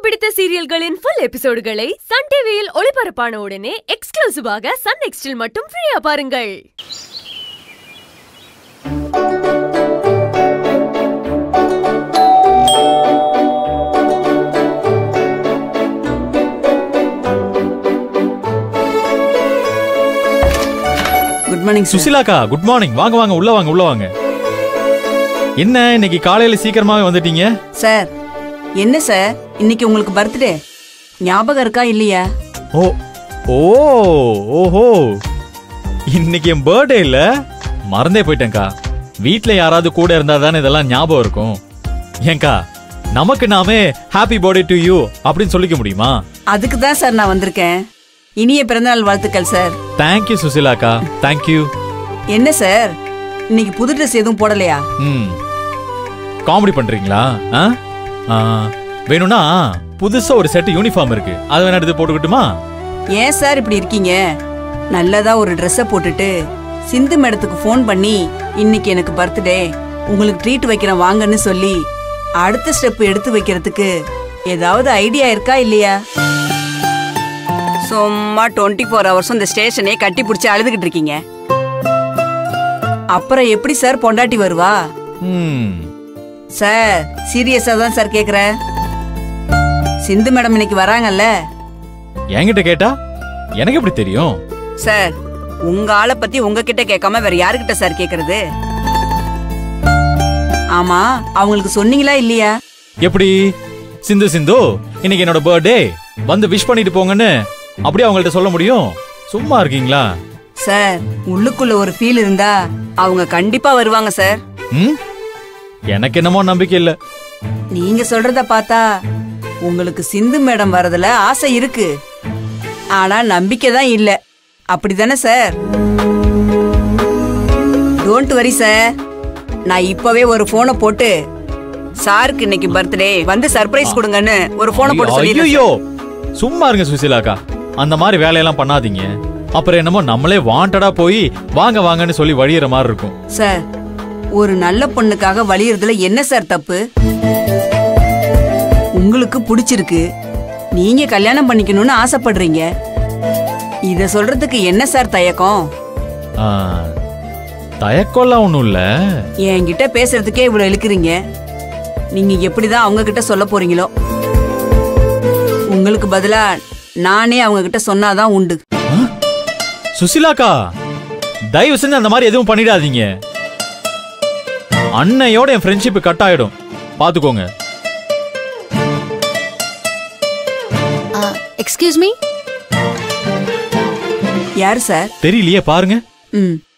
பிடித்த சீரியல்களின் full எபிசோடுகளை Sun டிவியில் ஒளிபரப்பான உடனே எக்ஸ்க்ளூசிவாக சன் நெக்ஸ்டில் மட்டும் ஃப்ரீயா பாருங்கள் குட் மார்னிங் சார் சுசிலாக்கா குட் மார்னிங் வாங்க வாங்க உள்ள வாங்க உள்ள வாங்க என்ன இன்னைக்கு காலையில சீக்கிரமாவே வந்துட்டீங்க சார் என்ன சார் இன்னைக்கு உங்களுக்கு பர்த்டே ஞாபகம் இருக்கா இல்லையா ஓ ஓ ஓஹோ இன்னைக்கு என் பர்த்டே இல்ல மறந்தே போயிட்டேன்க்கா வீட்ல யாராவது கூட இருந்தா தானே இதெல்லாம் ஞாபகம் இருக்கும் ஏன்க்கா நமக்கு நாமே ஹாப்பி பர்த்டே டு யூ அப்படின்னு சொல்லிக்க முடியுமா அதுக்கு தான் சார் நான் வந்திருக்கேன் இனிய பிறந்தநாள் வாழ்த்துக்கள் சார் தேங்க்யூ சுசிலாக்கா தேங்க்யூ என்ன சார் இன்னைக்கு புது ட்ரெஸ் எதுவும் போடலையா ம் காமெடி பண்றீங்களா ஆ? ஆ, வேணும்னா புதுசா ஒரு செட் யூனிஃபார்ம் இருக்கு அதை வேணா எடுத்து போட்டுக்கிட்டுமா ஏன் சார் இப்படி இருக்கீங்க நல்லதா ஒரு ட்ரெஸ்ஸை போட்டுட்டு சிந்து மேடத்துக்கு ஃபோன் பண்ணி இன்னைக்கு எனக்கு பர்த்டே உங்களுக்கு ட்ரீட் வைக்கிறேன் வாங்கன்னு சொல்லி அடுத்த ஸ்டெப் எடுத்து வைக்கிறதுக்கு ஏதாவது ஐடியா இருக்கா இல்லையா சும்மா டுவெண்ட்டி ஃபோர் ஹவர்ஸும் இந்த ஸ்டேஷனே கட்டி பிடிச்சி அழுதுகிட்டு இருக்கீங்க அப்புறம் எப்படி சார் பொண்டாட்டி வருவா ம் சார் சீரியஸா தான் சார் கேக்குறேன் சிந்து மேடம் இன்னைக்கு வராங்கல்ல என்கிட்ட கேட்டா எனக்கு எப்படி தெரியும் சார் உங்க ஆளை பத்தி உங்ககிட்ட கேட்காம வேற யாருகிட்ட சார் கேக்குறது ஆமா அவங்களுக்கு சொன்னீங்களா இல்லையா எப்படி சிந்து சிந்து இன்னைக்கு என்னோட பர்த்டே வந்து விஷ் பண்ணிட்டு போங்கன்னு அப்படியே அவங்கள்ட்ட சொல்ல முடியும் சும்மா இருக்கீங்களா சார் உள்ளுக்குள்ள ஒரு ஃபீல் இருந்தா அவங்க கண்டிப்பா வருவாங்க சார் ம் எனக்கு என்னமோ நம்பிக்கை இல்ல நீங்க சொல்றத பார்த்தா உங்களுக்கு சிந்து மேடம் வரதுல ஆசை இருக்கு ஆனா நம்பிக்கை தான் இல்ல அப்படிதானே சார் டோன்ட் வரி சார் நான் இப்பவே ஒரு போனை போட்டு சாருக்கு இன்னைக்கு பர்த்டே வந்து சர்ப்ரைஸ் கொடுங்கன்னு ஒரு போனை போட்டு சொல்லிடுறேன் ஐயோ சும்மா இருங்க சுசிலாக்கா அந்த மாதிரி வேலையெல்லாம் பண்ணாதீங்க அப்புறம் என்னமோ நம்மளே வாண்டடா போய் வாங்க வாங்கன்னு சொல்லி வழியிற மாதிரி இருக்கும் சார் ஒரு நல்ல பொண்ணுக்காக வலியுறதுல என்ன சார் தப்பு உங்களுக்கு பிடிச்சிருக்கு நீங்க கல்யாணம் பண்ணிக்கணும்னு ஆசைப்படுறீங்க இத சொல்றதுக்கு என்ன சார் தயக்கம் ஆ, தயக்கம்லாம் ஒண்ணும் இல்ல என்கிட்ட பேசுறதுக்கே இவ்வளவு இழுக்கிறீங்க நீங்க எப்படிதான் அவங்க கிட்ட சொல்ல போறீங்களோ உங்களுக்கு பதிலா நானே அவங்க கிட்ட சொன்னாதான் உண்டு சுசிலாக்கா தயவு செஞ்சு அந்த மாதிரி எதுவும் பண்ணிடாதீங்க அன்னையோட என் ஃப்ரெண்ட்ஷிப் கட் ஆயிடும் பாத்துக்கோங்க எக்ஸ்கியூஸ் மீ யார் சார் தெரியலையே பாருங்க ம்